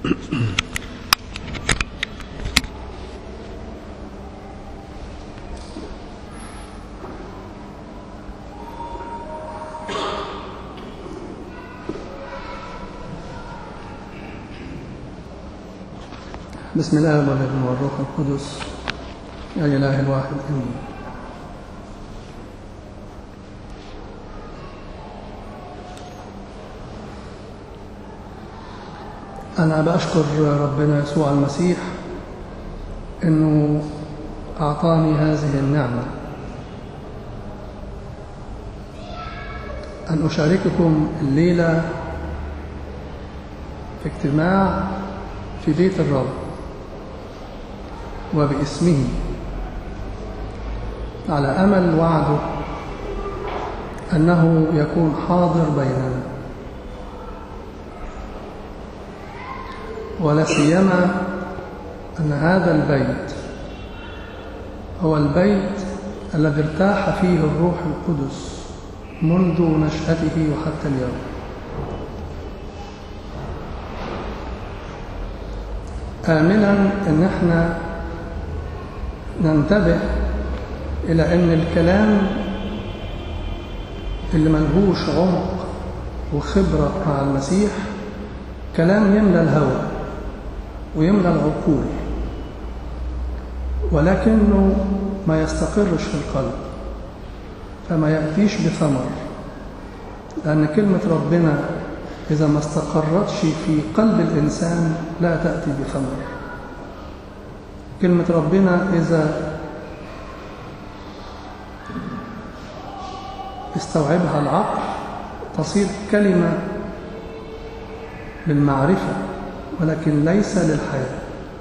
بسم الله والابن والروح القدس يا إله الواحد آمين أنا بأشكر ربنا يسوع المسيح أنه أعطاني هذه النعمة أن أشارككم الليلة في اجتماع في بيت الرب وباسمه على أمل وعده أنه يكون حاضر بيننا ولا سيما أن هذا البيت هو البيت الذي ارتاح فيه الروح القدس منذ نشأته وحتى اليوم آملا أن احنا ننتبه إلى أن الكلام اللي ملهوش عمق وخبرة مع المسيح كلام يملى الهوى ويملى العقول ولكنه ما يستقرش في القلب فما يأتيش بثمر لأن كلمة ربنا إذا ما استقرتش في قلب الإنسان لا تأتي بثمر كلمة ربنا إذا استوعبها العقل تصير كلمة للمعرفة ولكن ليس للحياة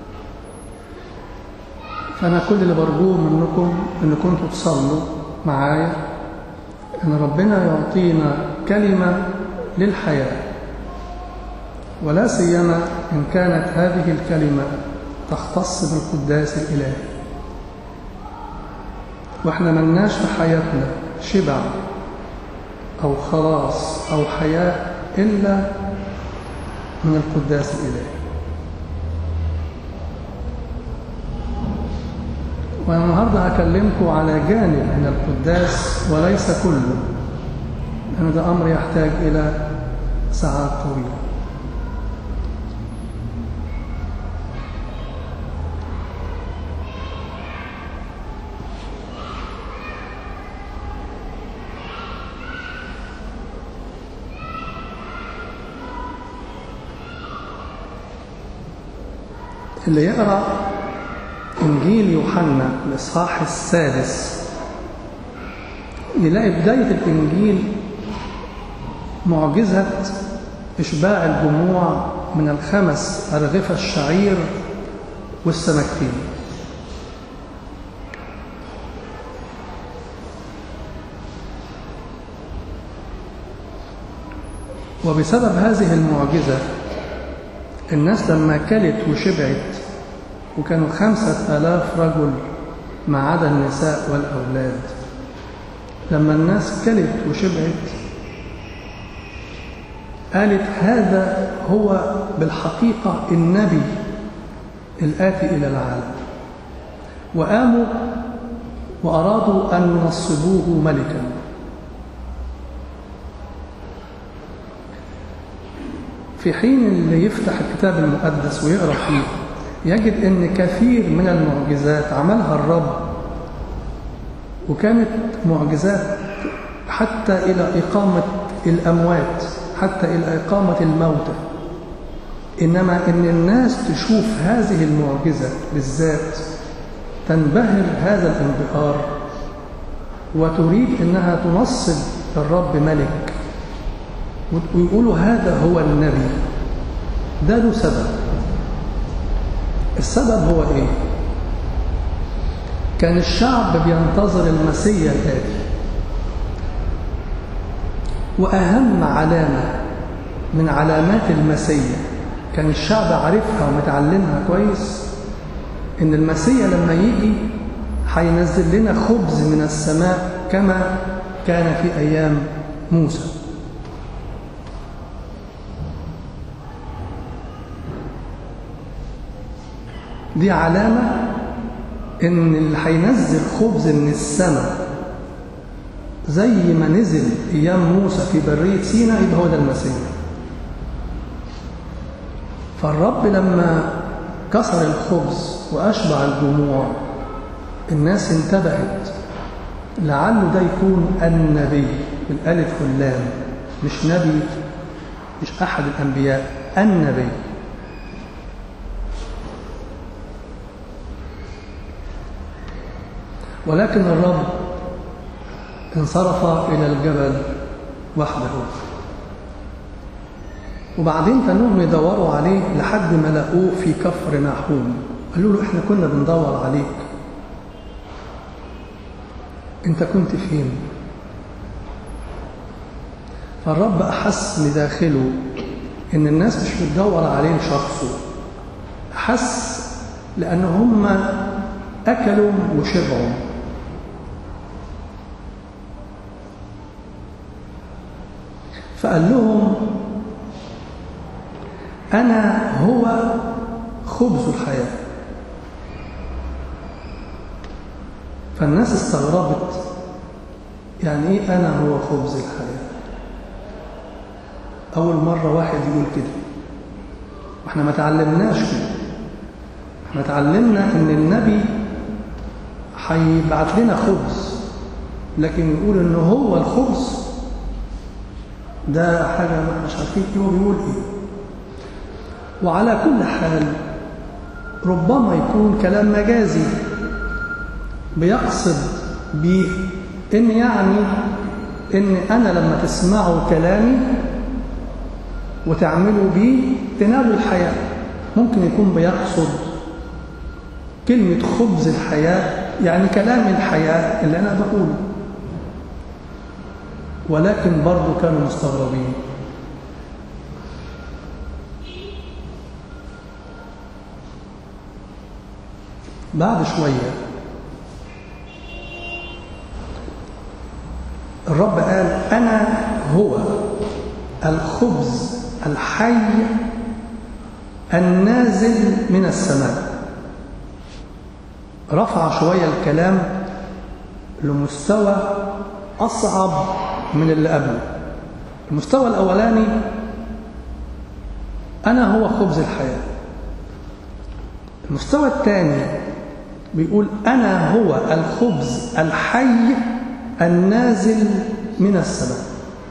فأنا كل اللي برجوه منكم أن كنتوا تصلوا معايا أن ربنا يعطينا كلمة للحياة ولا سيما إن كانت هذه الكلمة تختص بالقداس الإلهي وإحنا ملناش في حياتنا شبع أو خلاص أو حياة إلا من القداس الإلهي وأنا النهاردة هكلمكم على جانب من القداس وليس كله لأن ده أمر يحتاج إلى ساعات طويلة اللي يقرأ إنجيل يوحنا الإصحاح السادس يلاقي بداية الإنجيل معجزة إشباع الجموع من الخمس أرغفة الشعير والسمكتين وبسبب هذه المعجزة الناس لما كلت وشبعت وكانوا خمسة آلاف رجل ما عدا النساء والأولاد لما الناس كلت وشبعت قالت هذا هو بالحقيقة النبي الآتي إلى العالم وقاموا وأرادوا أن ينصبوه ملكا في حين اللي يفتح الكتاب المقدس ويقرأ فيه يجد أن كثير من المعجزات عملها الرب وكانت معجزات حتى إلى إقامة الأموات حتى إلى إقامة الموتى إنما إن الناس تشوف هذه المعجزة بالذات تنبهر هذا الانبهار وتريد إنها تنصب الرب ملك ويقولوا هذا هو النبي ده له سبب السبب هو إيه؟ كان الشعب بينتظر المسيح الآتي وأهم علامة من علامات المسيح كان الشعب عارفها ومتعلمها كويس إن المسيح لما يجي هينزل لنا خبز من السماء كما كان في أيام موسى دي علامة إن اللي هينزل خبز من السماء زي ما نزل أيام موسى في برية سينا يبقى هو ده المسيح فالرب لما كسر الخبز وأشبع الجموع الناس انتبهت لعله ده يكون النبي بالألف واللام مش نبي مش أحد الأنبياء النبي ولكن الرب انصرف إلى الجبل وحده وبعدين كانوا يدوروا عليه لحد ما لقوه في كفر ناحوم قالوا له احنا كنا بندور عليك انت كنت فين فالرب أحس لداخله إن الناس مش بتدور عليه لشخصه أحس لأن هم أكلوا وشبعوا فقال لهم أنا هو خبز الحياة فالناس استغربت يعني إيه أنا هو خبز الحياة أول مرة واحد يقول كده واحنا ما تعلمناش كده احنا تعلمنا ان النبي هيبعت لنا خبز لكن يقول ان هو الخبز ده حاجة ما احناش عارفين ايه هو بيقول ايه وعلى كل حال ربما يكون كلام مجازي بيقصد بيه ان يعني ان انا لما تسمعوا كلامي وتعملوا بيه تنالوا الحياة ممكن يكون بيقصد كلمة خبز الحياة يعني كلام الحياة اللي أنا بقوله ولكن برضو كانوا مستغربين بعد شوية الرب قال أنا هو الخبز الحي النازل من السماء رفع شوية الكلام لمستوى أصعب من اللي قبله المستوى الأولاني أنا هو خبز الحياة المستوى الثاني بيقول أنا هو الخبز الحي النازل من السماء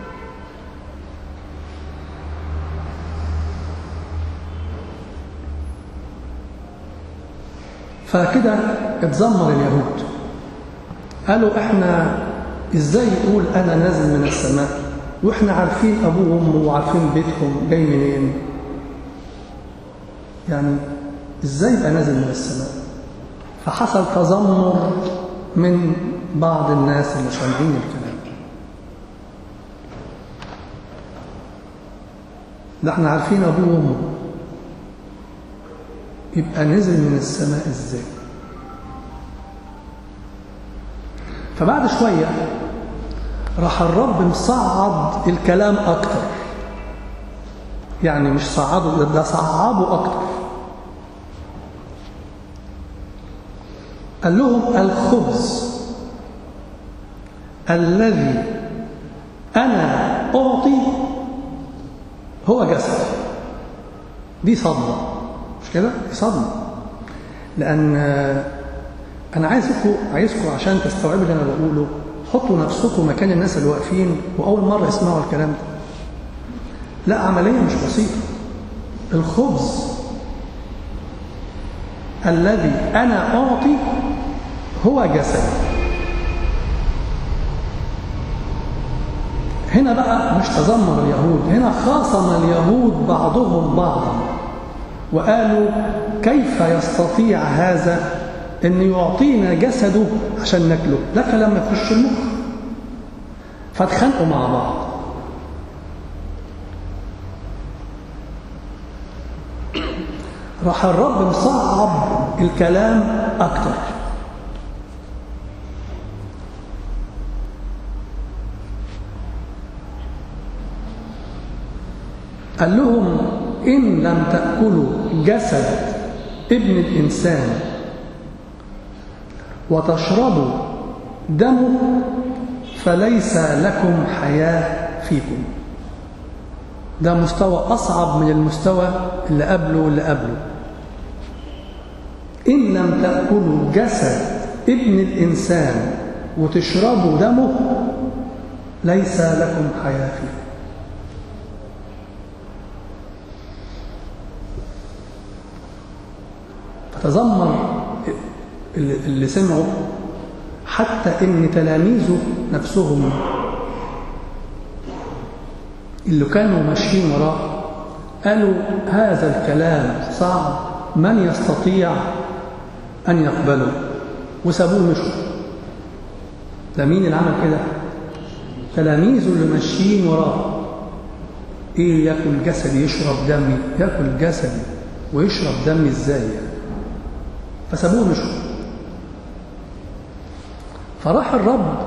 فكده اتذمر اليهود قالوا احنا ازاي يقول انا نازل من السماء واحنا عارفين ابوه وامه وعارفين بيتهم جاي منين يعني ازاي يبقى نازل من السماء فحصل تذمر من بعض الناس اللي سامعين الكلام ده احنا عارفين ابوه وامه يبقى نزل من السماء ازاي فبعد شوية راح الرب مصعد الكلام أكتر يعني مش صعده ده صعبه أكتر قال لهم الخبز الذي أنا أعطي هو جسد دي صدمة مش كده؟ دي صدمة لأن أنا عايزكم عايزكم عشان تستوعبوا اللي أنا بقوله حطوا نفسكم مكان الناس اللي واقفين وأول مرة يسمعوا الكلام ده لا عملية مش بسيطة الخبز الذي أنا أعطي هو جسدي هنا بقى مش تذمر اليهود هنا خاصم اليهود بعضهم بعضا وقالوا كيف يستطيع هذا ان يعطينا جسده عشان ناكله ده كلام ما يخش المخ فاتخانقوا مع بعض راح الرب مصعب الكلام اكتر قال لهم إن لم تأكلوا جسد ابن الإنسان وتشربوا دمه فليس لكم حياة فيكم ده مستوى أصعب من المستوى اللي قبله واللي قبله إن لم تأكلوا جسد ابن الإنسان وتشربوا دمه ليس لكم حياة فيه فتذمر اللي سمعوا حتى ان تلاميذه نفسهم اللي كانوا ماشيين وراه قالوا هذا الكلام صعب من يستطيع ان يقبله وسابوه مشوا ده مين اللي عمل كده تلاميذه اللي ماشيين وراه ايه ياكل جسدي يشرب دمي ياكل جسدي ويشرب دمي ازاي يعني فسابوه مشوا فراح الرب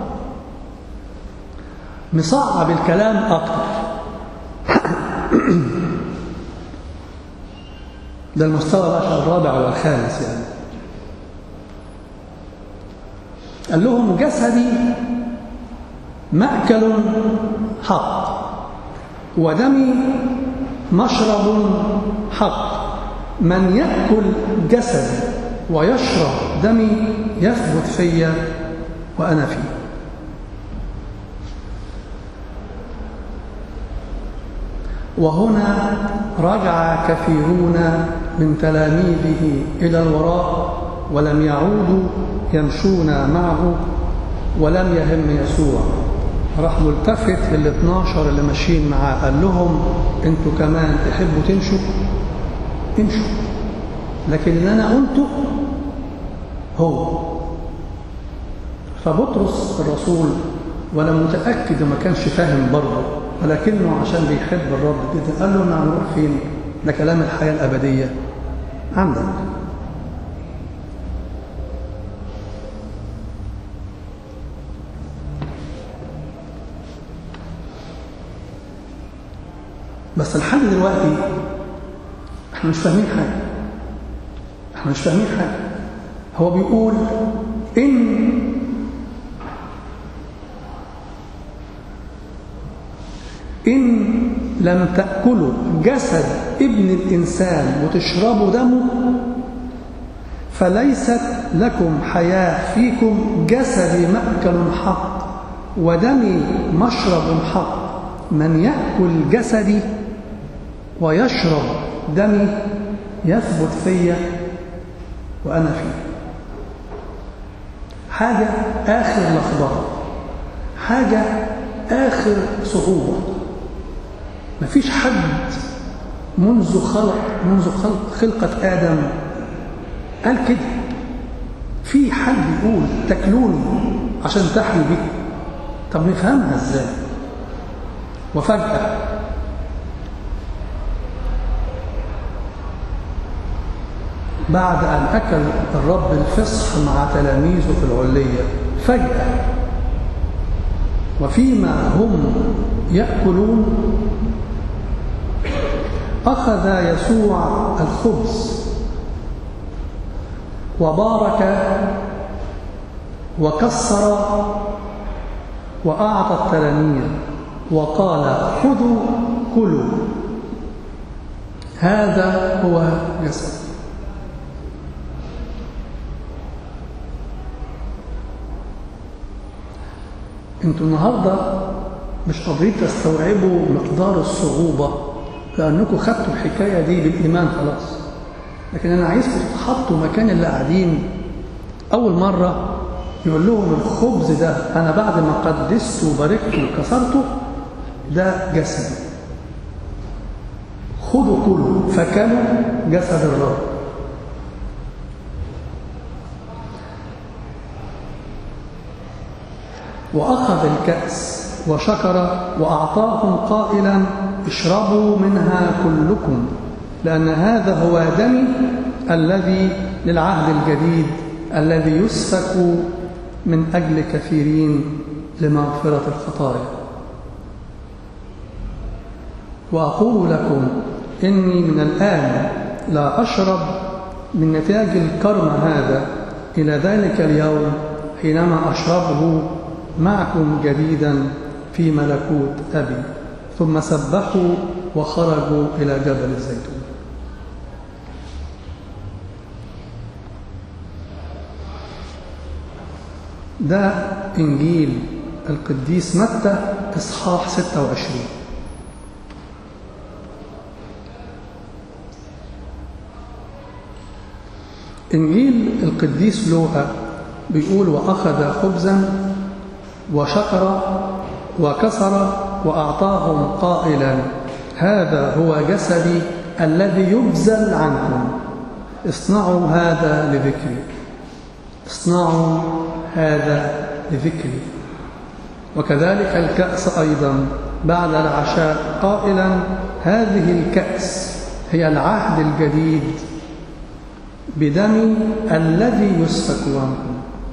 مصعب الكلام اكتر ده المستوى بقى الرابع والخامس يعني قال لهم جسدي مأكل حق ودمي مشرب حق من يأكل جسدي ويشرب دمي يثبت في وأنا فيه وهنا رجع كثيرون من تلاميذه إلى الوراء ولم يعودوا يمشون معه ولم يهم يسوع راح ملتفت لل 12 اللي ماشيين معاه قال لهم انتوا كمان تحبوا تمشوا امشوا لكن اللي انا قلته هو فبطرس الرسول ولا متاكد ما كانش فاهم برضه ولكنه عشان بيحب الرب جدا قال له انا هنروح فين ده كلام الحياه الابديه عندك بس لحد دلوقتي احنا مش فاهمين حاجة احنا مش فاهمين حاجة هو بيقول إن إن لم تأكلوا جسد ابن الإنسان وتشربوا دمه فليست لكم حياة فيكم جسدي مأكل حق ودمي مشرب حق من يأكل جسدي ويشرب دمي يثبت في وأنا فيه حاجة آخر لخبطة حاجة آخر صعوبة مفيش حد منذ خلق منذ خلق خلقة آدم قال كده في حد يقول تاكلوني عشان تحيوا بي طب نفهمها ازاي وفجأة بعد أن أكل الرب الفصح مع تلاميذه في العلية فجأة وفيما هم يأكلون أخذ يسوع الخبز وبارك وكسر وأعطى التلاميذ وقال خذوا كلوا هذا هو جسد انتوا النهارده مش قادرين تستوعبوا مقدار الصعوبه لانكم خدتوا الحكايه دي بالايمان خلاص لكن انا عايزكم تتحطوا مكان اللي قاعدين اول مره يقول لهم الخبز ده انا بعد ما قدسته وباركته وكسرته ده جسدي خذوا كله فكلوا جسد الرب وأخذ الكأس وشكر وأعطاهم قائلا اشربوا منها كلكم لأن هذا هو دمي الذي للعهد الجديد الذي يسفك من أجل كثيرين لمغفرة الخطايا وأقول لكم إني من الآن لا أشرب من نتاج الكرم هذا إلى ذلك اليوم حينما أشربه معكم جديدا في ملكوت أبي ثم سبحوا وخرجوا إلى جبل الزيتون ده إنجيل القديس متى إصحاح 26 إنجيل القديس لوقا بيقول وأخذ خبزا وشكر وكسر وأعطاهم قائلا هذا هو جسدي الذي يبذل عنكم اصنعوا هذا لذكري اصنعوا هذا لذكري وكذلك الكأس أيضا بعد العشاء قائلا هذه الكأس هي العهد الجديد بدمي الذي يسفك عنكم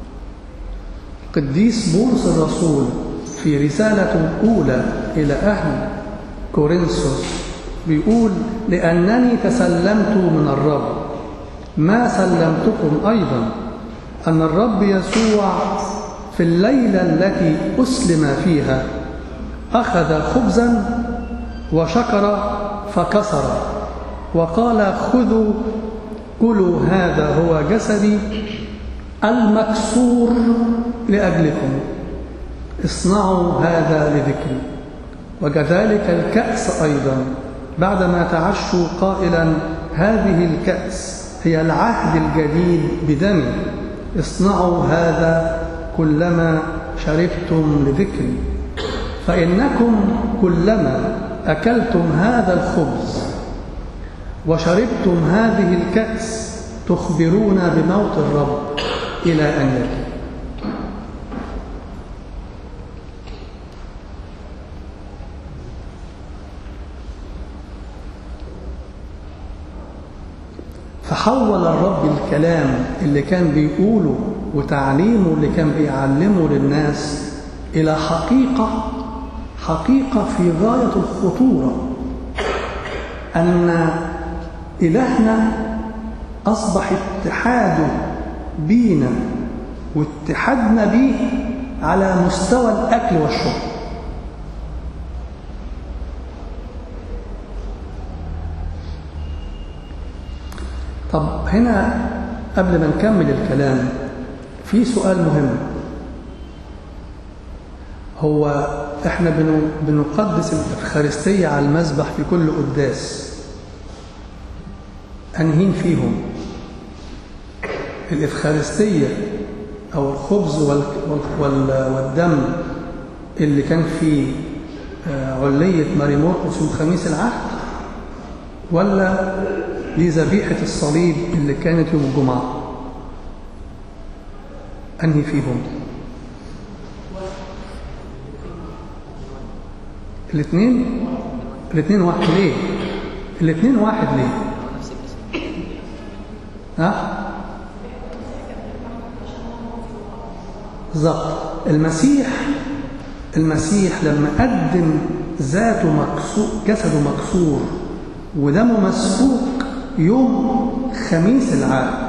قديس بولس الرسول في رسالة الأولى إلى أهل كورنثوس بيقول لأنني تسلمت من الرب ما سلمتكم أيضا أن الرب يسوع في الليلة التي أسلم فيها أخذ خبزا وشكر فكسر وقال خذوا كلوا هذا هو جسدي المكسور لأجلكم اصنعوا هذا لذكري وكذلك الكأس أيضا بعدما تعشوا قائلا هذه الكأس هي العهد الجديد بدمي اصنعوا هذا كلما شربتم لذكري فإنكم كلما أكلتم هذا الخبز وشربتم هذه الكأس تخبرون بموت الرب إلى أن يأتي فحول الرب الكلام اللي كان بيقوله وتعليمه اللي كان بيعلمه للناس إلى حقيقة حقيقة في غاية الخطورة أن إلهنا أصبح اتحاده بينا واتحادنا بيه على مستوى الأكل والشرب طب هنا قبل ما نكمل الكلام في سؤال مهم هو احنا بنقدس الافخارستيه على المذبح في كل قداس انهين فيهم الافخارستيه او الخبز والدم اللي كان في عليه ماري مرقس يوم خميس العهد ولا لذبيحه الصليب اللي كانت يوم الجمعه انهي فيهم الاثنين الاثنين واحد ليه الاثنين واحد ليه ها بالظبط المسيح المسيح لما قدم ذاته مكسور جسده مكسور ودمه مسفوك يوم خميس العهد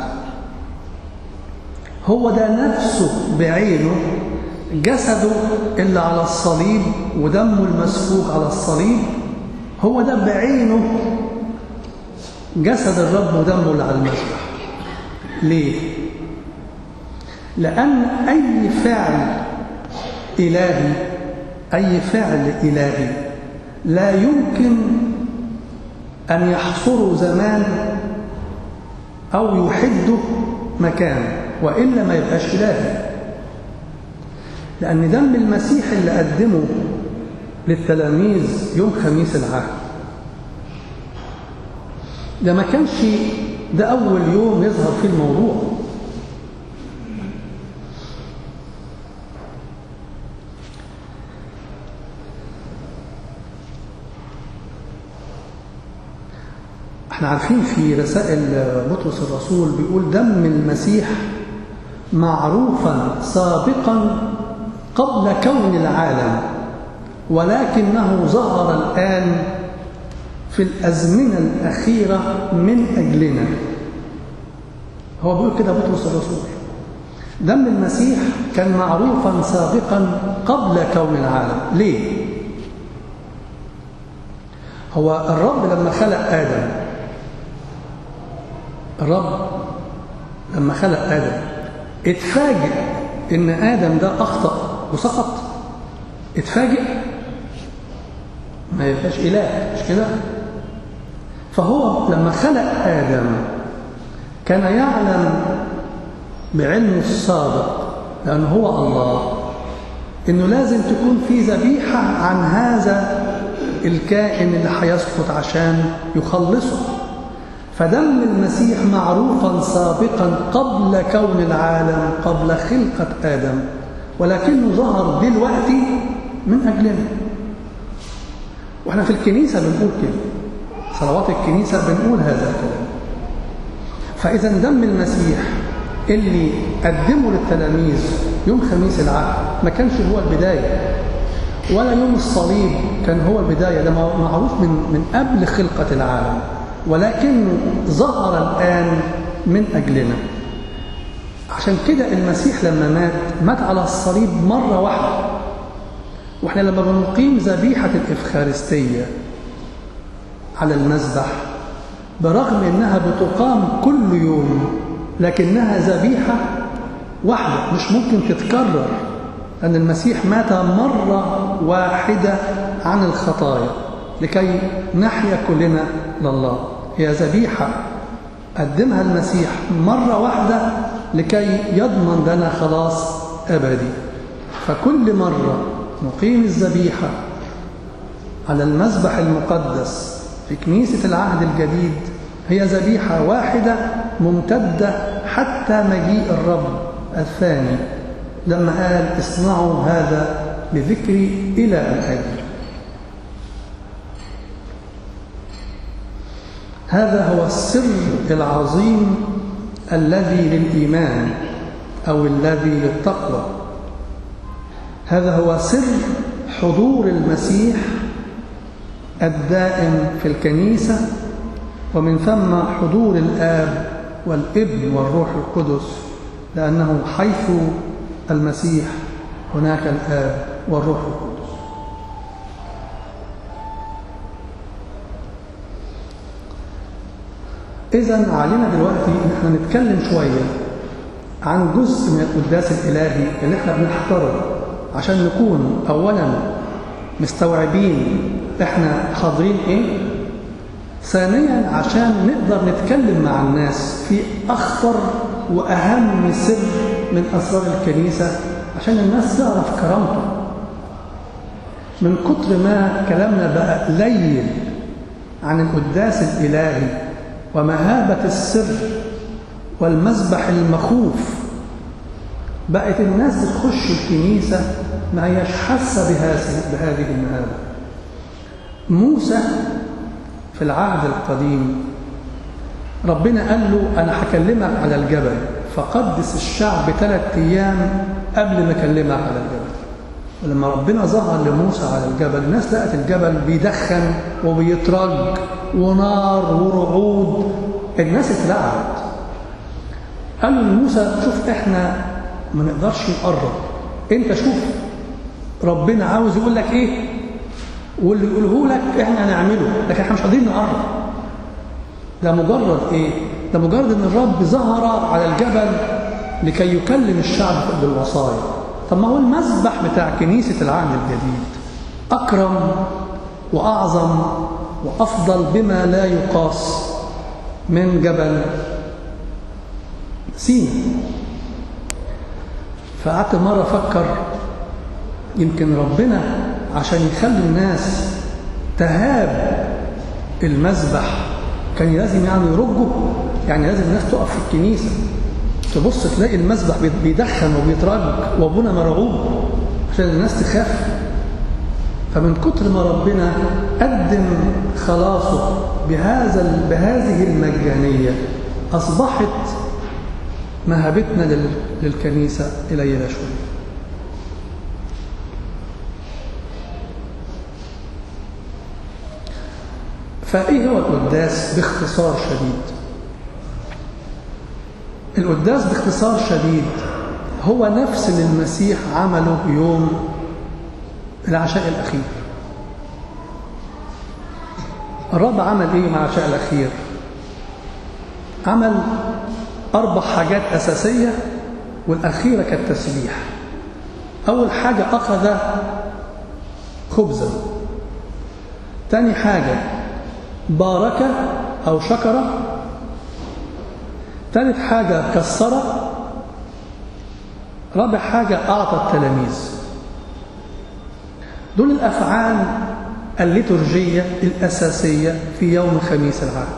هو ده نفسه بعينه جسده اللي على الصليب ودمه المسفوك على الصليب هو ده بعينه جسد الرب ودمه اللي على المذبح ليه لأن أي فعل إلهي أي فعل إلهي لا يمكن أن يحصره زمان أو يحده مكان وإلا ما يبقاش إلهي لأن دم المسيح اللي قدمه للتلاميذ يوم خميس العهد ده ما كانش ده أول يوم يظهر فيه الموضوع احنا عارفين في رسائل بطرس الرسول بيقول دم المسيح معروفا سابقا قبل كون العالم ولكنه ظهر الآن في الأزمنة الأخيرة من أجلنا هو بيقول كده بطرس الرسول دم المسيح كان معروفا سابقا قبل كون العالم ليه هو الرب لما خلق آدم الرب لما خلق آدم اتفاجئ إن آدم ده أخطأ وسقط اتفاجئ ما يبقاش إله مش كده فهو لما خلق آدم كان يعلم بعلمه السابق لأنه هو الله إنه لازم تكون في ذبيحة عن هذا الكائن اللي هيسقط عشان يخلصه فدم المسيح معروفا سابقا قبل كون العالم قبل خلقة آدم ولكنه ظهر دلوقتي من أجلنا وإحنا في الكنيسة بنقول كده صلوات الكنيسة بنقول هذا الكلام فإذا دم المسيح اللي قدمه للتلاميذ يوم خميس العهد ما كانش هو البداية ولا يوم الصليب كان هو البداية ده معروف من, من قبل خلقة العالم ولكنه ظهر الآن من أجلنا عشان كده المسيح لما مات مات على الصليب مرة واحدة واحنا لما بنقيم ذبيحة الإفخارستية على المذبح برغم انها بتقام كل يوم لكنها ذبيحة واحدة مش ممكن تتكرر أن المسيح مات مرة واحدة عن الخطايا لكي نحيا كلنا لله هي ذبيحة قدمها المسيح مرة واحدة لكي يضمن لنا خلاص أبدي فكل مرة نقيم الذبيحة على المذبح المقدس في كنيسة العهد الجديد هي ذبيحة واحدة ممتدة حتى مجيء الرب الثاني لما قال اصنعوا هذا بذكري إلى الأبد هذا هو السر العظيم الذي للإيمان أو الذي للتقوى هذا هو سر حضور المسيح الدائم في الكنيسة ومن ثم حضور الآب والابن والروح القدس لأنه حيث المسيح هناك الآب والروح القدس إذا علينا دلوقتي إن احنا نتكلم شوية عن جزء من القداس الإلهي اللي احنا بنحضره عشان نكون أولا مستوعبين احنا حاضرين ايه ثانيا عشان نقدر نتكلم مع الناس في أخطر وأهم سر من أسرار الكنيسة عشان الناس تعرف كرامته من كتر ما كلامنا بقى قليل عن القداس الإلهي ومهابة السر والمذبح المخوف بقت الناس بتخش الكنيسة ما هيش حاسة بهذه المهابة موسى في العهد القديم ربنا قال له أنا هكلمك على الجبل فقدس الشعب ثلاث أيام قبل ما أكلمك على الجبل ولما ربنا ظهر لموسى على الجبل الناس لقت الجبل بيدخن وبيترج ونار ورعود الناس اترعبت قالوا لموسى شوف احنا ما نقدرش نقرب انت شوف ربنا عاوز يقول لك ايه واللي يقوله لك احنا هنعمله لكن احنا مش قادرين نقرب ده مجرد ايه ده مجرد ان الرب ظهر على الجبل لكي يكلم الشعب بالوصايا طب ما هو المذبح بتاع كنيسة العهد الجديد أكرم وأعظم وأفضل بما لا يقاس من جبل سينا فقعدت مرة أفكر يمكن ربنا عشان يخلي الناس تهاب المذبح كان لازم يعني يرجه يعني لازم الناس تقف في الكنيسة تبص تلاقي المذبح بيدخن وبيترج وابونا مرعوب عشان الناس تخاف فمن كتر ما ربنا قدم خلاصه بهذا بهذه المجانية أصبحت مهابتنا للكنيسة قليلة شوية فإيه هو القداس باختصار شديد القداس باختصار شديد هو نفس اللي المسيح عمله يوم العشاء الأخير الرب عمل إيه مع العشاء الأخير عمل أربع حاجات أساسية والأخيرة كالتسبيح أول حاجة أخذ خبزا تاني حاجة بارك أو شكر ثالث حاجة كسر رابع حاجة أعطى التلاميذ دول الأفعال الليتورجية الأساسية في يوم خميس العهد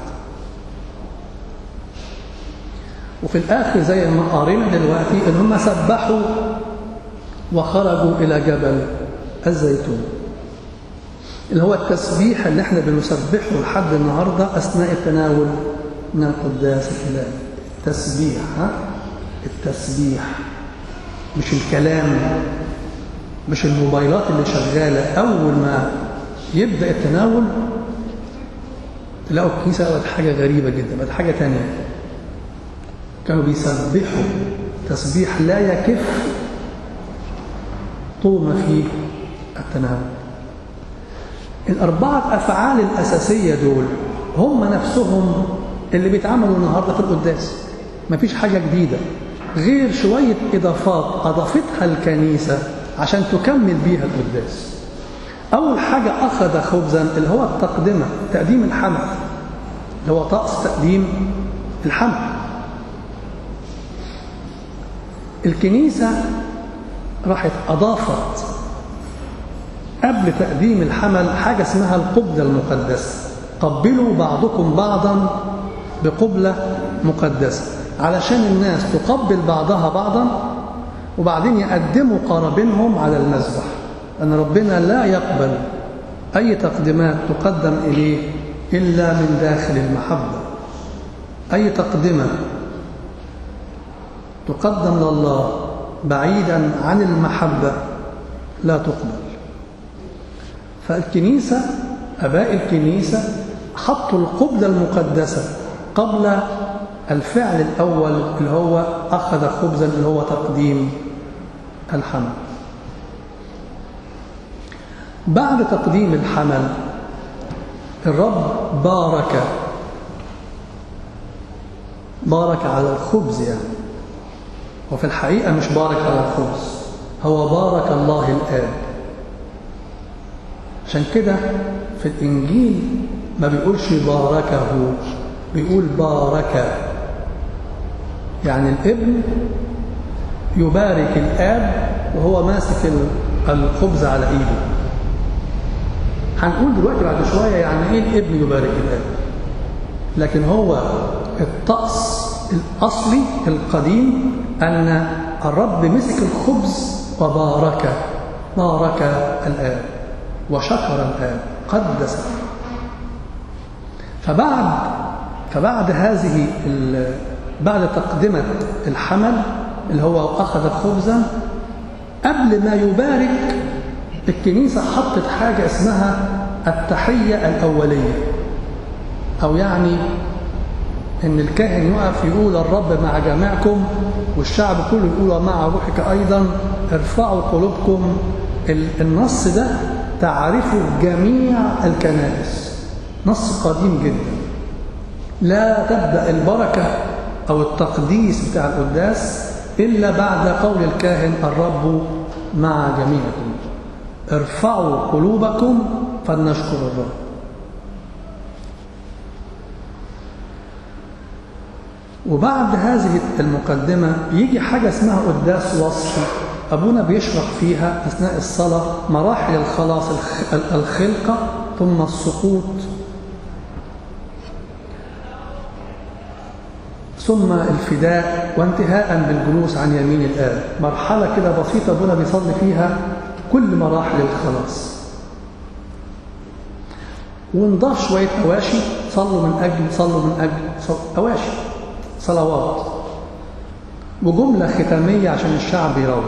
وفي الآخر زي ما قارينا دلوقتي إن هم سبحوا وخرجوا إلى جبل الزيتون اللي هو التسبيح اللي احنا بنسبحه لحد النهارده اثناء التناول من القداس الالهي التسبيح ها التسبيح مش الكلام مش الموبايلات اللي شغاله اول ما يبدا التناول تلاقوا الكنيسه بقت حاجه غريبه جدا بقت حاجه تانية كانوا بيسبحوا تسبيح لا يكف طول ما فيه التناول الأربعة أفعال الأساسية دول هم نفسهم اللي بيتعملوا النهاردة في القداس مفيش حاجة جديدة غير شوية إضافات أضافتها الكنيسة عشان تكمل بيها القداس أول حاجة أخذ خبزا اللي هو التقدمة تقديم الحمل اللي هو طقس تقديم الحمل الكنيسة راحت أضافت قبل تقديم الحمل حاجة اسمها القبلة المقدسة قبلوا بعضكم بعضا بقبلة مقدسة علشان الناس تقبل بعضها بعضا وبعدين يقدموا قرابينهم على المذبح أن ربنا لا يقبل أي تقديمات تقدم إليه إلا من داخل المحبة أي تقدمة تقدم لله بعيدا عن المحبة لا تقبل فالكنيسة أباء الكنيسة حطوا القبلة المقدسة قبل الفعل الأول اللي هو أخذ خبزا اللي هو تقديم الحمل بعد تقديم الحمل الرب بارك بارك على الخبز يعني وفي الحقيقة مش بارك على الخبز هو بارك الله الآب عشان كده في الإنجيل ما بيقولش باركه بيقول بارك يعني الابن يبارك الآب وهو ماسك الخبز على إيده هنقول دلوقتي بعد شوية يعني إيه الابن يبارك الآب لكن هو الطقس الأصلي القديم أن الرب مسك الخبز وبارك بارك الآب وشكر الآب قدس فبعد فبعد هذه بعد تقدمة الحمل اللي هو أخذ خبزا قبل ما يبارك الكنيسة حطت حاجة اسمها التحية الأولية أو يعني إن الكاهن يقف يقول الرب مع جميعكم والشعب كله يقول ومع روحك أيضا ارفعوا قلوبكم النص ده تعرفه جميع الكنائس نص قديم جدا لا تبدأ البركة أو التقديس بتاع القداس إلا بعد قول الكاهن الرب مع جميعكم ارفعوا قلوبكم فلنشكر الرب وبعد هذه المقدمة يجي حاجة اسمها قداس وصفي أبونا بيشرح فيها أثناء الصلاة مراحل الخلاص الخلقة ثم السقوط ثم الفداء وانتهاء بالجلوس عن يمين الآب مرحلة كده بسيطة أبونا بيصلي فيها كل مراحل الخلاص ونضاف شوية أواشي صلوا من أجل صلوا من أجل صل... أواشي صلوات وجملة ختامية عشان الشعب يروح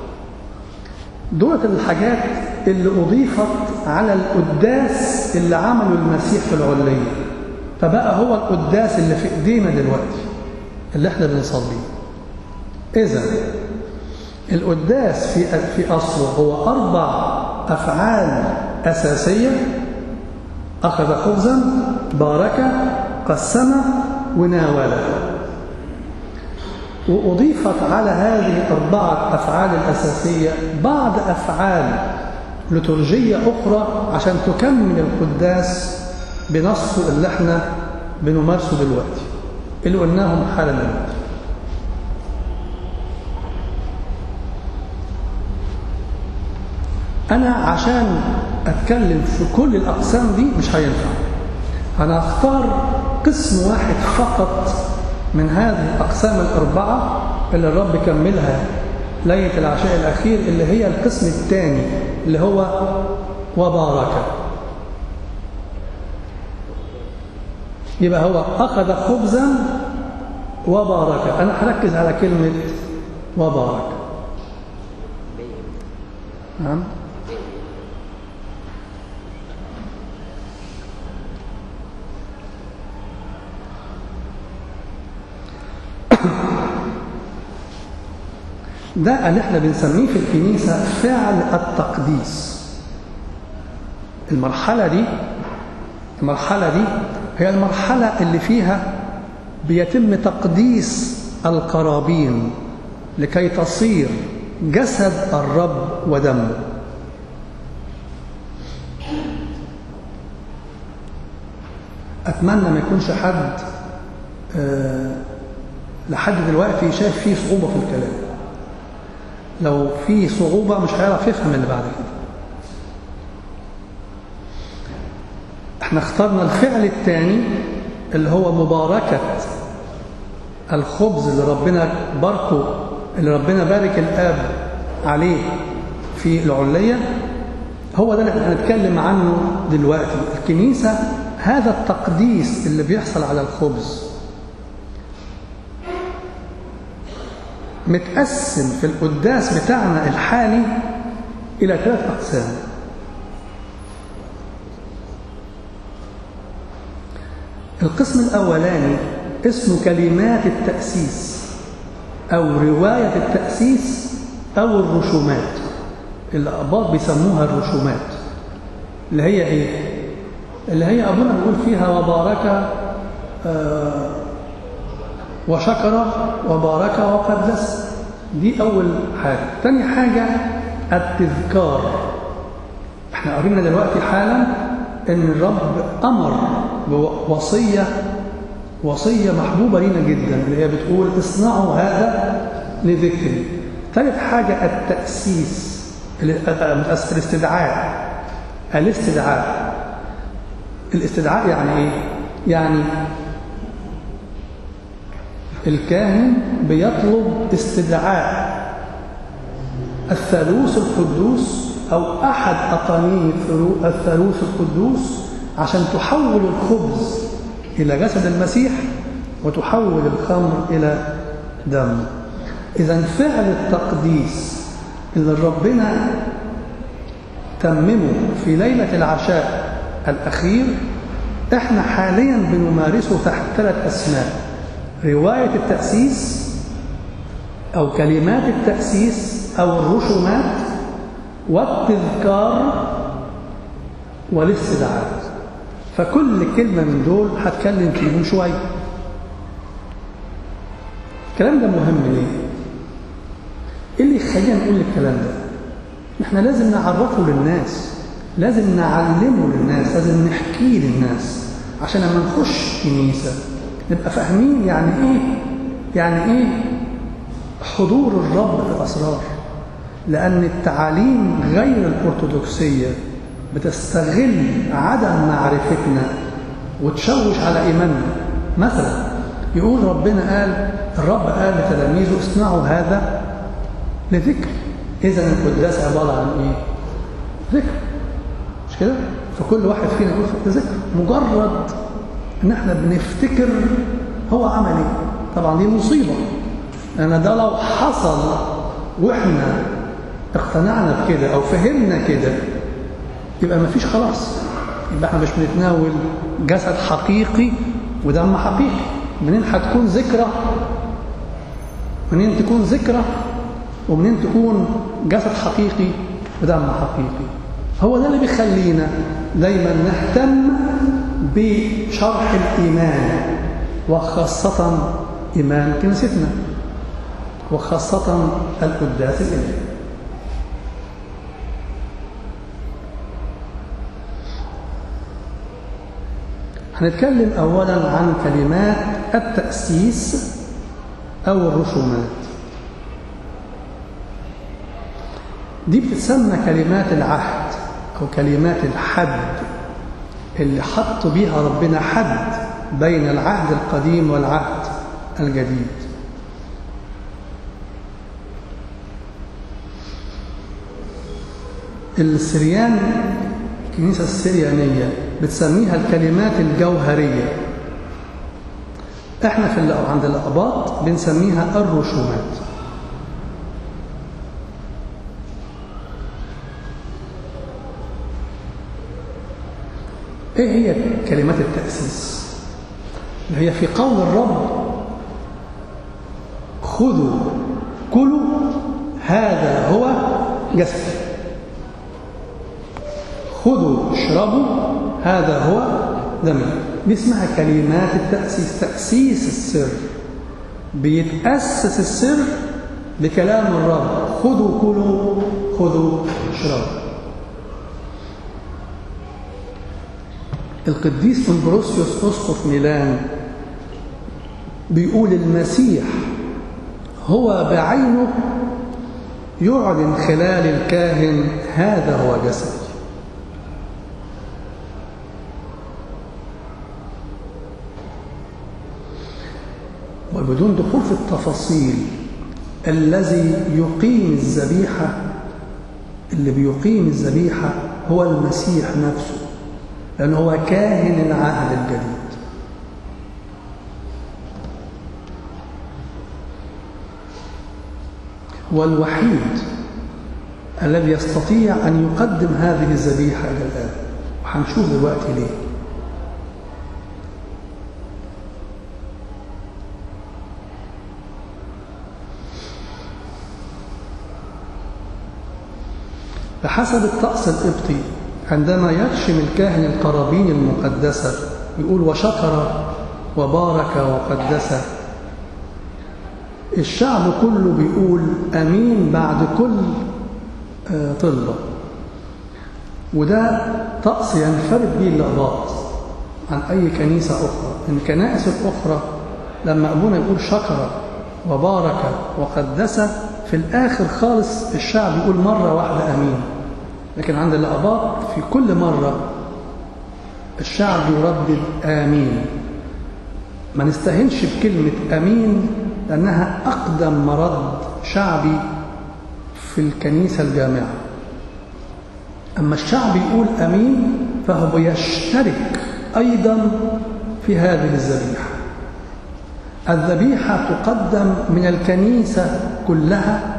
دولت الحاجات اللي أضيفت على القداس اللي عمله المسيح في العلية فبقى هو القداس اللي في إيدينا دلوقتي اللي احنا بنصليه إذا القداس في في أصله هو أربع أفعال أساسية أخذ خبزا بارك قسم وناول وأضيفت على هذه الأربعة أفعال الأساسية بعض أفعال لترجية أخرى عشان تكمل القداس بنصه اللي احنا بنمارسه دلوقتي اللي قلناهم حالا دلوقتي أنا عشان أتكلم في كل الأقسام دي مش هينفع أنا أختار قسم واحد فقط من هذه الأقسام الأربعة اللي الرب كملها ليلة العشاء الأخير اللي هي القسم الثاني اللي هو وبارك يبقى هو أخذ خبزا وبارك أنا هركز على كلمة وبارك نعم ده اللي احنا بنسميه في الكنيسة فعل التقديس المرحلة دي المرحلة دي هي المرحلة اللي فيها بيتم تقديس القرابين لكي تصير جسد الرب ودمه أتمنى ما يكونش حد أه لحد دلوقتي شايف فيه صعوبة في الكلام لو في صعوبة مش هيعرف يفهم اللي بعد كده احنا اخترنا الفعل الثاني اللي هو مباركة الخبز اللي ربنا باركه اللي ربنا بارك الآب عليه في العلية هو ده اللي احنا هنتكلم عنه دلوقتي الكنيسة هذا التقديس اللي بيحصل على الخبز متقسم في القداس بتاعنا الحالي إلى ثلاث أقسام القسم الأولاني اسمه كلمات التأسيس أو رواية التأسيس أو الرسومات الأباط بيسموها الرسومات اللي هي إيه؟ اللي هي أبونا بيقول فيها وبارك آه وشكر وبارك وقدس دي أول حاجة تاني حاجة التذكار احنا قرينا دلوقتي حالا ان الرب أمر بوصية وصية محبوبة لينا جدا اللي هي بتقول اصنعوا هذا لذكري ثالث حاجة التأسيس الاستدعاء الاستدعاء الاستدعاء يعني ايه؟ يعني الكاهن بيطلب استدعاء الثالوث القدوس أو أحد أقانيم الثالوث القدوس عشان تحول الخبز إلى جسد المسيح وتحول الخمر إلى دم إذا فعل التقديس اللي ربنا تممه في ليلة العشاء الأخير احنا حاليا بنمارسه تحت ثلاث أسماء رواية التأسيس أو كلمات التأسيس أو الرسومات والتذكار والاستدعاء فكل كلمة من دول هتكلم فيهم شوية الكلام ده مهم ليه؟ ايه اللي يخلينا نقول الكلام ده؟ احنا لازم نعرفه للناس لازم نعلمه للناس لازم نحكيه للناس عشان لما نخش كنيسة نبقى فاهمين يعني ايه يعني ايه حضور الرب في الأسرار لأن التعاليم غير الأرثوذكسية بتستغل عدم معرفتنا وتشوش على إيماننا مثلا يقول ربنا قال الرب قال لتلاميذه اصنعوا هذا لذكر إذا القداس عبارة عن إيه؟ ذكر مش كده؟ فكل واحد فينا يقول ده ذكر مجرد إن إحنا بنفتكر هو عمل إيه؟ طبعا دي مصيبة لأن ده لو حصل وإحنا اقتنعنا بكده أو فهمنا كده يبقى ما فيش خلاص يبقى احنا مش بنتناول جسد حقيقي ودم حقيقي منين هتكون ذكرى منين تكون ذكرى ومنين تكون جسد حقيقي ودم حقيقي هو ده اللي بيخلينا دايما نهتم بشرح الإيمان وخاصة إيمان كنيستنا وخاصة القداس الإلهي هنتكلم أولا عن كلمات التأسيس أو الرسومات دي بتسمى كلمات العهد أو كلمات الحد اللي حط بيها ربنا حد بين العهد القديم والعهد الجديد السريان الكنيسة السريانية بتسميها الكلمات الجوهرية احنا في عند الأقباط بنسميها الرسومات ايه هي كلمات التأسيس هي في قول الرب خذوا كلوا هذا هو جسدي خذوا اشربوا هذا هو دمي دي اسمها كلمات التأسيس تأسيس السر بيتأسس السر بكلام الرب خذوا كلوا خذوا اشربوا القديس امبروسيوس اسقف ميلان بيقول المسيح هو بعينه يعلن خلال الكاهن هذا هو جسدي وبدون دخول في التفاصيل الذي يقيم الذبيحة اللي بيقيم الذبيحة هو المسيح نفسه لأنه هو كاهن العهد الجديد هو الوحيد الذي يستطيع أن يقدم هذه الذبيحة إلى الآن وهنشوف دلوقتي ليه بحسب الطقس القبطي عندما يرشم الكاهن القرابين المقدسة يقول وشكر وبارك وقدس الشعب كله بيقول أمين بعد كل طلبة وده طقس ينفرد به الأقباط عن أي كنيسة أخرى الكنائس الأخرى لما أبونا يقول شكر وبارك وقدس في الآخر خالص الشعب يقول مرة واحدة أمين لكن عند الأقباط في كل مرة الشعب يردد آمين ما نستهنش بكلمة أمين لأنها أقدم مرد شعبي في الكنيسة الجامعة أما الشعب يقول أمين فهو يشترك أيضا في هذه الذبيحة الذبيحة تقدم من الكنيسة كلها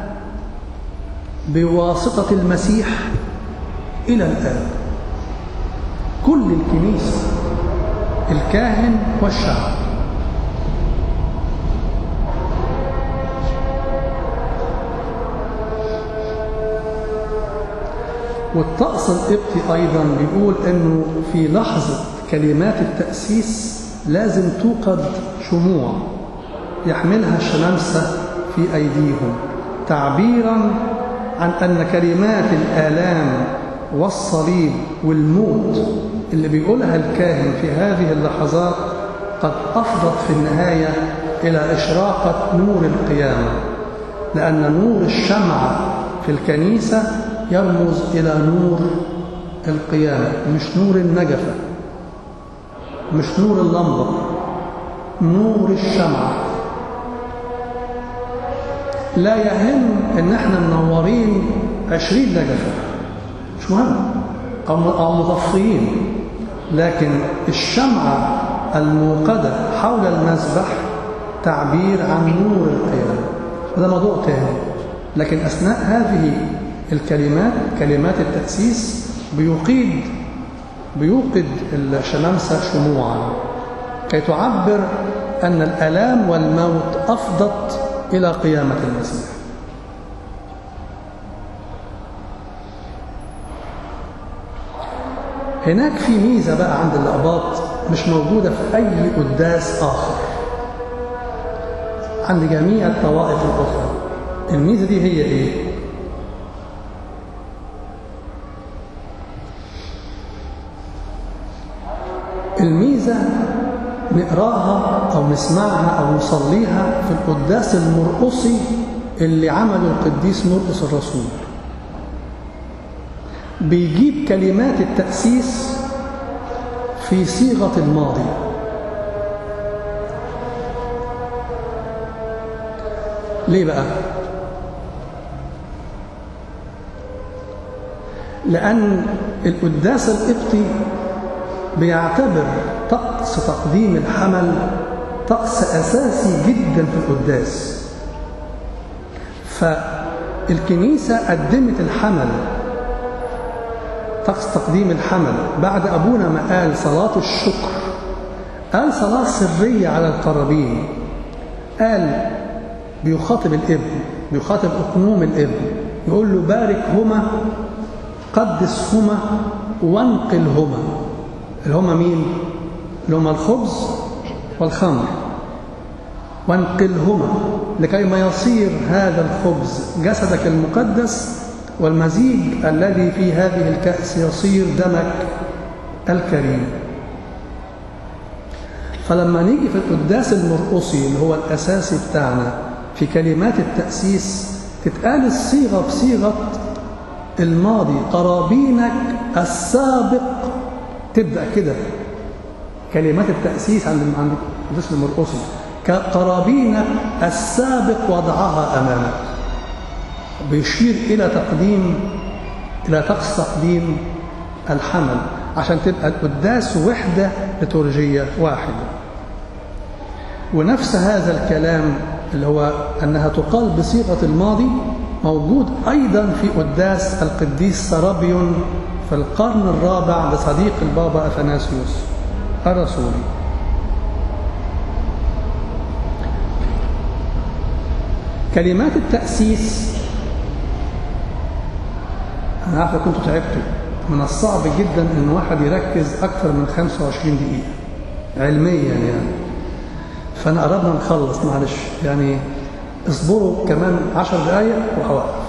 بواسطة المسيح إلى الآن كل الكنيسة الكاهن والشعب والطقس القبطي أيضا بيقول أنه في لحظة كلمات التأسيس لازم توقد شموع يحملها الشمامسة في أيديهم تعبيرا عن أن كلمات الآلام والصليب والموت اللي بيقولها الكاهن في هذه اللحظات قد أفضت في النهاية إلى إشراقة نور القيامة لأن نور الشمعة في الكنيسة يرمز إلى نور القيامة مش نور النجفة مش نور اللمبة نور الشمعة لا يهم ان احنا منورين عشرين نجفة مش مهم او مضفيين لكن الشمعة الموقدة حول المذبح تعبير عن نور القيامة هذا موضوع تاني لكن أثناء هذه الكلمات كلمات التأسيس بيقيد بيوقد الشمامسة شموعا كي تعبر أن الألام والموت أفضت إلى قيامة المسيح هناك في ميزة بقى عند الأقباط مش موجودة في أي قداس آخر عند جميع الطوائف الأخرى الميزة دي هي إيه؟ الميزة نقراها أو نسمعها أو نصليها في القداس المرقصي اللي عمله القديس مرقص الرسول بيجيب كلمات التأسيس في صيغة الماضي ليه بقى؟ لأن القداس القبطي بيعتبر طقس تقديم الحمل طقس أساسي جدا في القداس فالكنيسة قدمت الحمل طقس تقديم الحمل بعد أبونا ما قال صلاة الشكر قال صلاة سرية على القرابين قال بيخاطب الابن بيخاطب أقنوم الابن يقول له باركهما قدسهما وانقلهما اللي هما مين؟ اللي هما الخبز والخمر وانقلهما لكي ما يصير هذا الخبز جسدك المقدس والمزيج الذي في هذه الكأس يصير دمك الكريم فلما نيجي في القداس المرقصي اللي هو الأساسي بتاعنا في كلمات التأسيس تتقال الصيغة بصيغة الماضي قرابينك السابق تبدأ كده كلمات التأسيس عند عند القداس المرقصي كقرابينك السابق وضعها أمامك بيشير إلى تقديم إلى طقس تقديم الحمل عشان تبقى القداس وحدة لتورجية واحدة ونفس هذا الكلام اللي هو أنها تقال بصيغة الماضي موجود أيضا في قداس القديس سرابيون في القرن الرابع بصديق البابا أثناسيوس الرسولي كلمات التأسيس أنا عارف كنتوا تعبتوا من الصعب جدا أن واحد يركز أكثر من 25 دقيقة علميا يعني فأنا قربنا نخلص معلش يعني اصبروا كمان 10 دقايق وهوقف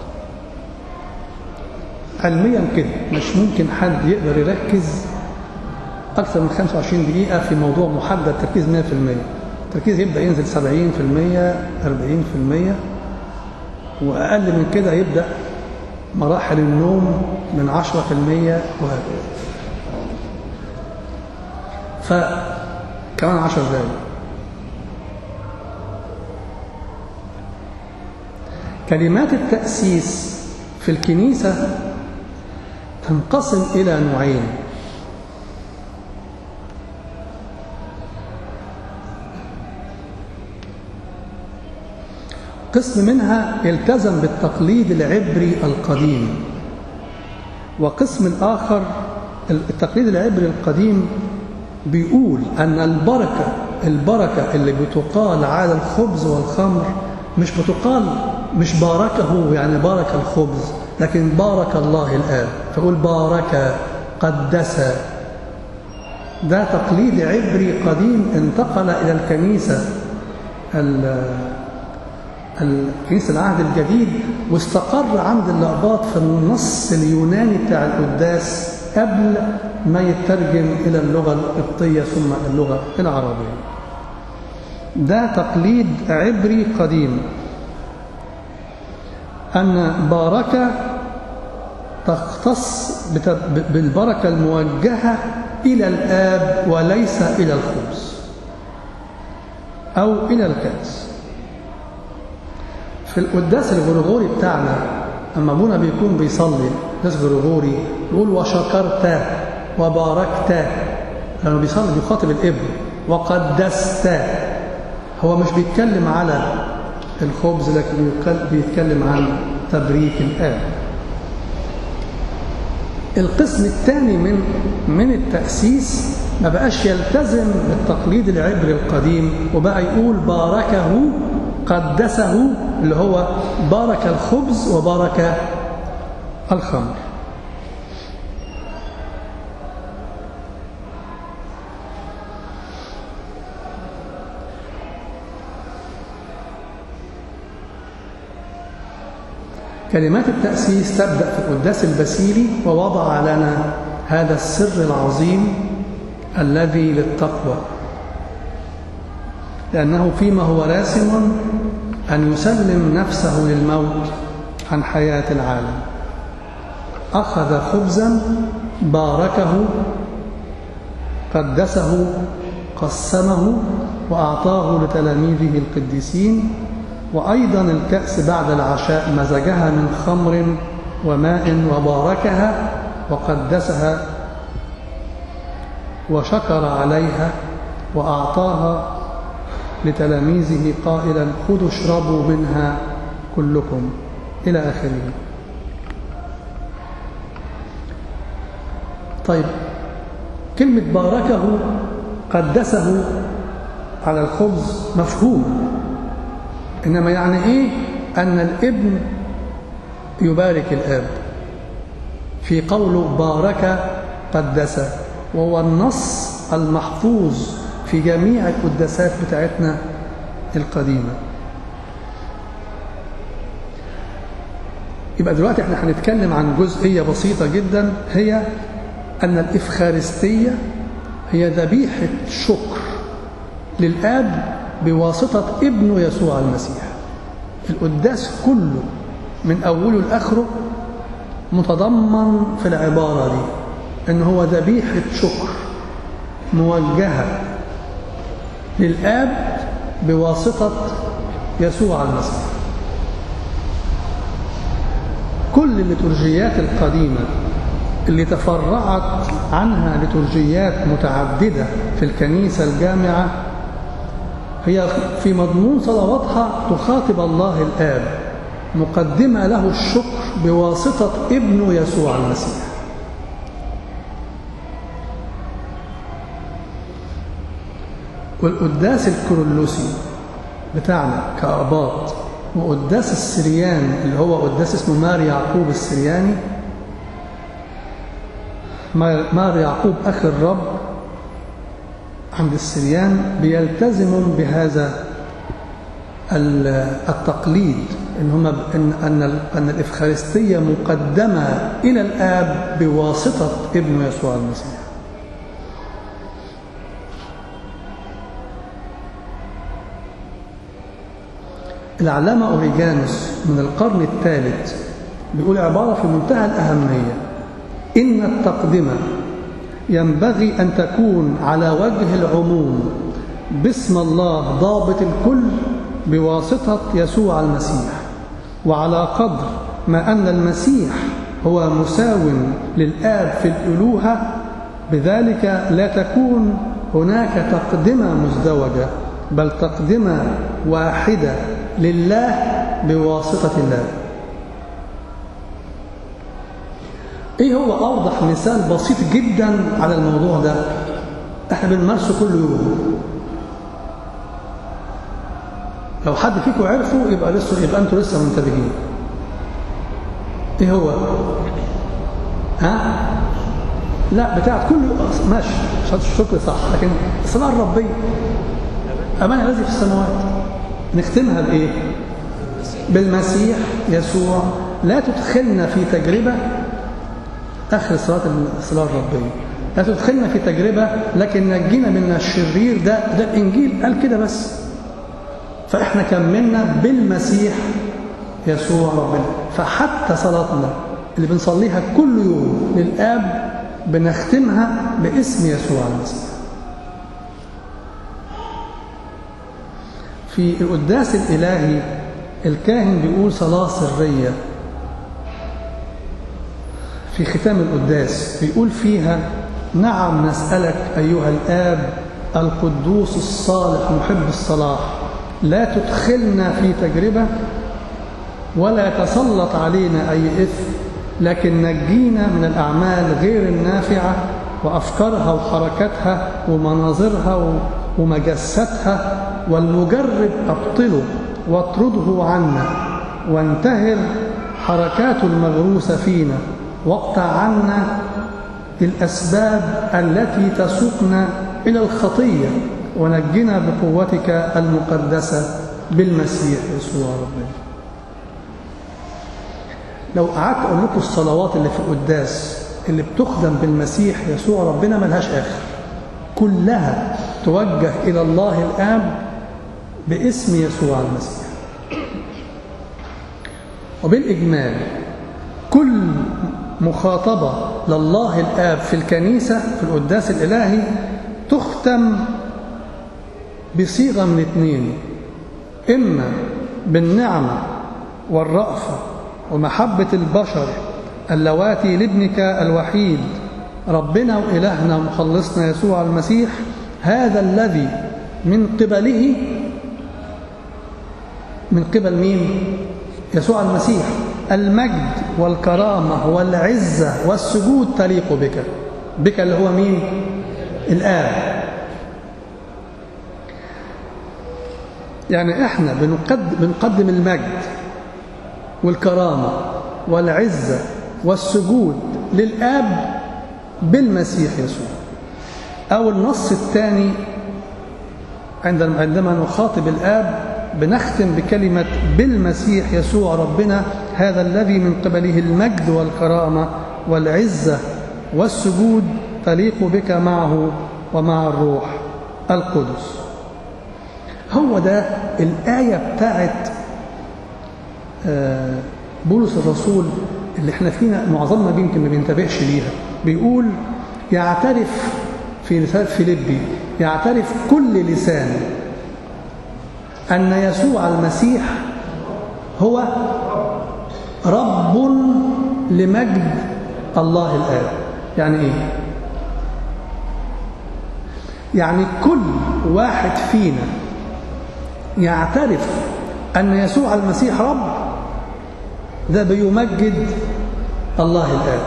علميا كده مش ممكن حد يقدر يركز أكثر من 25 دقيقة في موضوع محدد تركيز 100% التركيز يبدأ ينزل 70% 40% وأقل من كده يبدأ مراحل النوم من 10% وهكذا فكمان 10 دقايق كلمات التأسيس في الكنيسة تنقسم إلى نوعين قسم منها التزم بالتقليد العبري القديم وقسم الآخر التقليد العبري القديم بيقول أن البركة البركة اللي بتقال على الخبز والخمر مش بتقال مش باركه يعني بارك الخبز لكن بارك الله الآب فيقول بارك قدس ده تقليد عبري قديم انتقل إلى الكنيسة الكنيسة العهد الجديد واستقر عند الأقباط في النص اليوناني بتاع القداس قبل ما يترجم إلى اللغة القبطية ثم اللغة العربية ده تقليد عبري قديم أن باركة تختص بالبركة الموجهة إلى الآب وليس إلى الخبز أو إلى الكأس في القداس الغرغوري بتاعنا أما أبونا بيكون بيصلي قداس غرغوري يقول وشكرت وباركت لأنه بيصلي بيخاطب الابن وقدست هو مش بيتكلم على الخبز لكن بيتكلم عن تبريك الآب القسم الثاني من من التأسيس ما بقاش يلتزم بالتقليد العبري القديم وبقى يقول باركه قدسه اللي هو بارك الخبز وبارك الخمر كلمات التأسيس تبدأ في القداس البسيلي ووضع لنا هذا السر العظيم الذي للتقوى لأنه فيما هو راسم أن يسلم نفسه للموت عن حياة العالم أخذ خبزا باركه قدسه قسمه وأعطاه لتلاميذه القديسين وأيضا الكأس بعد العشاء مزجها من خمر وماء وباركها وقدسها وشكر عليها وأعطاها لتلاميذه قائلا خذوا اشربوا منها كلكم إلى آخره طيب كلمة باركه قدسه على الخبز مفهوم إنما يعني إيه أن الابن يبارك الآب في قوله بارك قدس وهو النص المحفوظ في جميع القداسات بتاعتنا القديمة يبقى دلوقتي احنا هنتكلم عن جزئية بسيطة جدا هي أن الإفخارستية هي ذبيحة شكر للآب بواسطة ابنه يسوع المسيح القداس كله من أوله لآخره متضمن في العبارة دي أن هو ذبيحة شكر موجهة للآب بواسطة يسوع المسيح كل الليتورجيات القديمة اللي تفرعت عنها ليتورجيات متعددة في الكنيسة الجامعة هي في مضمون صلواتها تخاطب الله الآب مقدمة له الشكر بواسطة ابنه يسوع المسيح والقداس الكرولوسي بتاعنا كأباط وقداس السريان اللي هو قداس اسمه مار يعقوب السرياني مار يعقوب أخي الرب عند السريان بيلتزمون بهذا التقليد إن, هم إن, أن, أن الإفخارستية مقدمة إلى الآب بواسطة ابن يسوع المسيح العلامة أوريجانوس من القرن الثالث بيقول عبارة في منتهى الأهمية إن التقدمة ينبغي أن تكون على وجه العموم باسم الله ضابط الكل بواسطة يسوع المسيح وعلى قدر ما أن المسيح هو مساو للآب في الألوهة بذلك لا تكون هناك تقدمة مزدوجة بل تقدمة واحدة لله بواسطة الله ايه هو اوضح مثال بسيط جدا على الموضوع ده احنا بنمارسه كل يوم لو حد فيكم عرفه يبقى لسه يبقى انتوا لسه منتبهين ايه هو ها لا بتاعت كل ماشي شهاده الشكر صح لكن الصلاه الربيه امان الذي في السماوات نختمها بايه بالمسيح يسوع لا تدخلنا في تجربه آخر صلاة الصلاة الربية لا تدخلنا في تجربة لكن نجينا من الشرير ده ده الإنجيل قال كده بس فإحنا كملنا بالمسيح يسوع ربنا فحتى صلاتنا اللي بنصليها كل يوم للآب بنختمها باسم يسوع المسيح في القداس الإلهي الكاهن بيقول صلاة سرية في ختام القداس بيقول فيها نعم نسألك أيها الآب القدوس الصالح محب الصلاح لا تدخلنا في تجربة ولا تسلط علينا أي إثم لكن نجينا من الأعمال غير النافعة وأفكارها وحركاتها ومناظرها ومجساتها والمجرب أبطله واطرده عنا وانتهر حركات المغروسة فينا واقطع عنا الأسباب التي تسوقنا إلى الخطية ونجنا بقوتك المقدسة بالمسيح يسوع ربنا لو قعدت أقول لكم الصلوات اللي في القداس اللي بتخدم بالمسيح يسوع ربنا ملهاش آخر كلها توجه إلى الله الآب باسم يسوع المسيح وبالإجمال كل مخاطبة لله الآب في الكنيسة في القداس الإلهي تختم بصيغة من اثنين إما بالنعمة والرأفة ومحبة البشر اللواتي لابنك الوحيد ربنا وإلهنا ومخلصنا يسوع المسيح هذا الذي من قبله من قبل مين؟ يسوع المسيح المجد والكرامة والعزة والسجود تليق بك بك اللي هو مين؟ الآب يعني احنا بنقدم, بنقدم المجد والكرامة والعزة والسجود للآب بالمسيح يسوع أو النص الثاني عندما نخاطب الآب بنختم بكلمة بالمسيح يسوع ربنا هذا الذي من قبله المجد والكرامة والعزة والسجود تليق بك معه ومع الروح القدس هو ده الآية بتاعت بولس الرسول اللي احنا فينا معظمنا يمكن ما بينتبهش ليها بيقول يعترف في رسالة فيليبي يعترف كل لسان أن يسوع المسيح هو رب لمجد الله الآب يعني إيه؟ يعني كل واحد فينا يعترف أن يسوع المسيح رب ده بيمجد الله الآب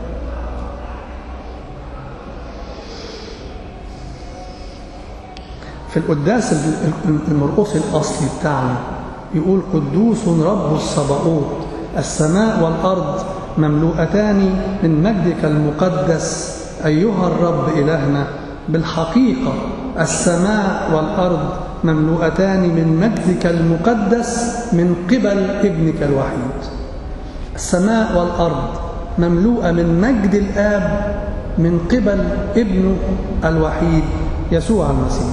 في القداس المرقص الأصلي بتاعنا يقول قدوس رب الصباؤوت السماء والأرض مملوءتان من مجدك المقدس أيها الرب إلهنا بالحقيقة السماء والأرض مملوءتان من مجدك المقدس من قبل ابنك الوحيد السماء والأرض مملوءة من مجد الآب من قبل ابنه الوحيد يسوع المسيح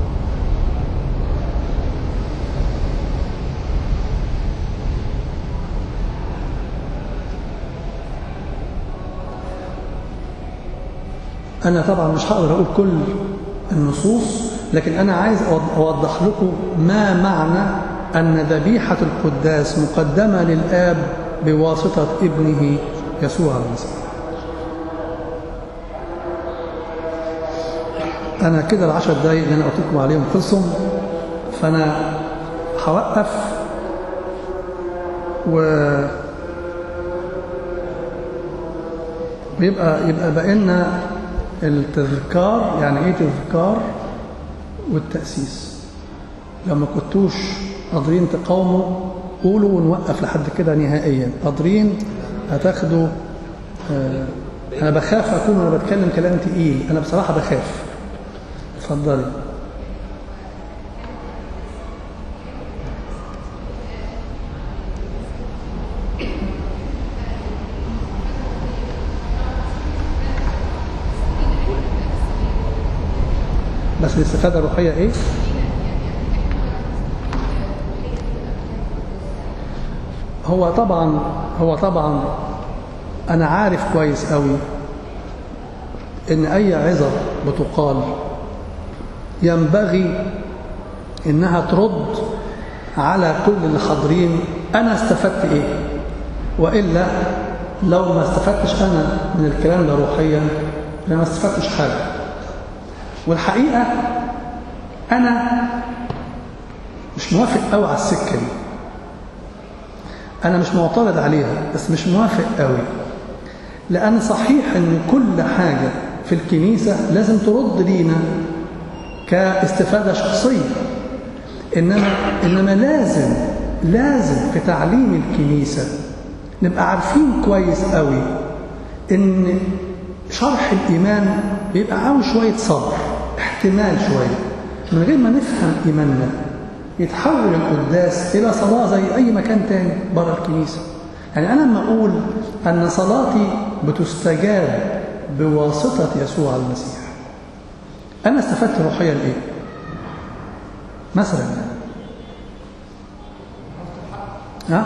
أنا طبعا مش هقدر أقول كل النصوص لكن أنا عايز أوضح لكم ما معنى أن ذبيحة القداس مقدمة للآب بواسطة ابنه يسوع المسيح أنا كده العشر دقايق اللي أنا قلت لكم عليهم خلصوا فأنا هوقف و ويبقى يبقى بقينا التذكار يعني ايه تذكار والتأسيس لما كنتوش قادرين تقاوموا قولوا ونوقف لحد كده نهائيا قادرين هتاخدوا آه انا بخاف اكون وانا بتكلم كلام تقيل انا بصراحه بخاف اتفضلي بس الاستفادة الروحية ايه؟ هو طبعا هو طبعا انا عارف كويس قوي ان اي عظة بتقال ينبغي انها ترد على كل اللي حاضرين انا استفدت ايه والا لو ما استفدتش انا من الكلام ده روحيا انا ما استفدتش حاجه والحقيقة أنا مش موافق قوي على السكة دي أنا مش معترض عليها بس مش موافق قوي لأن صحيح أن كل حاجة في الكنيسة لازم ترد لينا كاستفادة شخصية إنما, إنما لازم لازم في تعليم الكنيسة نبقى عارفين كويس قوي إن شرح الإيمان بيبقى عاوز شوية صبر احتمال شوية من غير ما نفهم إيماننا يتحول القداس إلى صلاة زي أي مكان تاني بره الكنيسة يعني أنا لما أقول أن صلاتي بتستجاب بواسطة يسوع المسيح أنا استفدت روحيا إيه؟ مثلا ها؟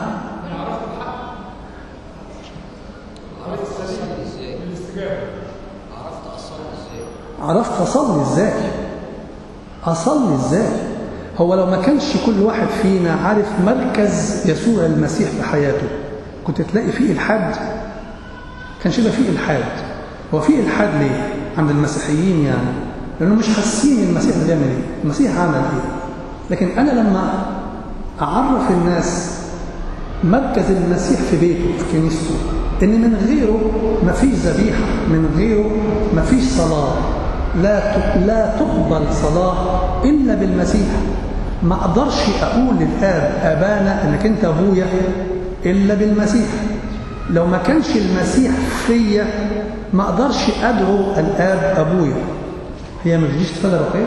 عرفت أصلي إزاي أصلي إزاي هو لو ما كانش كل واحد فينا عارف مركز يسوع المسيح في حياته كنت تلاقي فيه إلحاد كانش يبقى فيه إلحاد هو فيه إلحاد ليه عند المسيحيين يعني لأنه مش حاسين المسيح ده بيعمل إيه المسيح عمل إيه لكن أنا لما أعرف الناس مركز المسيح في بيته في كنيسته إن من غيره ما فيش ذبيحة من غيره ما فيش صلاة لا لا تقبل صلاة إلا بالمسيح ما أقدرش أقول للآب أبانا إنك أنت أبويا إلا بالمسيح لو ما كانش المسيح فيا ما أقدرش أدعو الآب أبويا هي مش دي استفادة روحية؟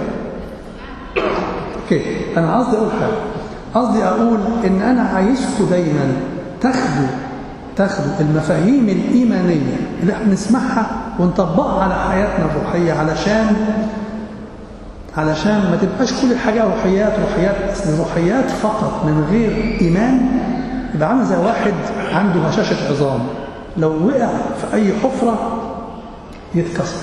اوكي أنا قصدي أقول حاجة قصدي أقول إن أنا عايزكم دايما تاخدوا تاخدوا المفاهيم الإيمانية اللي احنا بنسمعها ونطبقها على حياتنا الروحية علشان علشان ما تبقاش كل حاجة روحيات روحيات أصل روحيات فقط من غير إيمان يبقى عامل زي واحد عنده هشاشة عظام لو وقع في أي حفرة يتكسر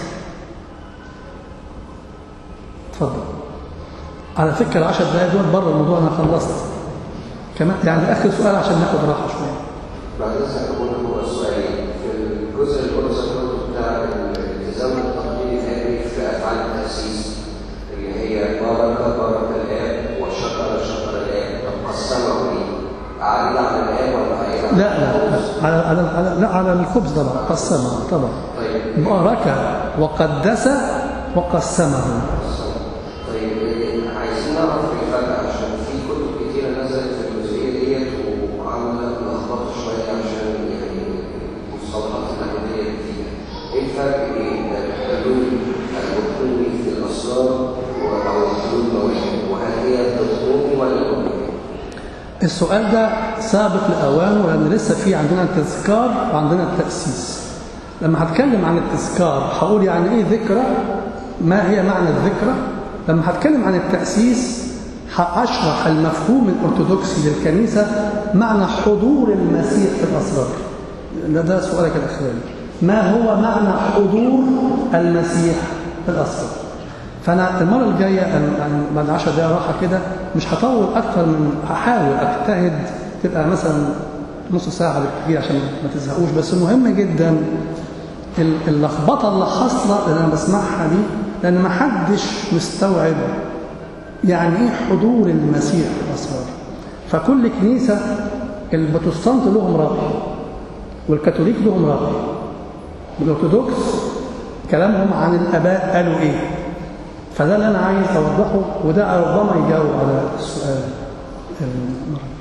اتفضل على فكرة العشر دقايق دول بره الموضوع أنا خلصت كمان يعني آخر سؤال عشان ناخد راحة شوية بعد اذنك اقول هو السؤال في الجزء اللي قلت ذكرته بتاع الالتزام التقليدي الآبي في افعال التاسيس اللي هي بارك بارك الاب وشكر شكر الاب طب قسمه ليه؟ عائله على الاب ولا عائله على لا لا على على على لا على الخبز طبعا قسمه طبعا طيب بارك وقدس وقسمه طيب عايزين نعرف الفرق عشان في كتب كتيره نزلت في الجزئيه ديت وعامله لخبطه شويه عشان يعني المصطلحات النبويه اللي فيها. ايه الفرق بين الحلول الوقومي في الاسرار او الحلول المواهب وهل هي ضدهم ولا ضدهم؟ السؤال ده سابق لأوانه لأن لسه في عندنا التذكار وعندنا التأسيس لما هتكلم عن التذكار هقول يعني إيه ذكرى ما هي معنى الذكرى لما هتكلم عن التأسيس هأشرح المفهوم الأرثوذكسي للكنيسة معنى حضور المسيح في الأسرار ده, ده سؤالك الأخراني ما هو معنى حضور المسيح في الأسرار فانا المره الجايه أن- أن بعد 10 دقائق راحه كده مش هطول اكتر من هحاول اجتهد تبقى مثلا نص ساعه بالكثير عشان ما تزهقوش بس مهم جدا ال- اللخبطه اللي حاصله اللي انا بسمعها دي لان ما حدش مستوعب يعني ايه حضور المسيح في الاسرار فكل كنيسه البروتستانت لهم راي والكاثوليك لهم راي والارثوذكس كلامهم عن الاباء قالوا ايه فده اللي انا عايز اوضحه وده ربما يجاوب على السؤال المره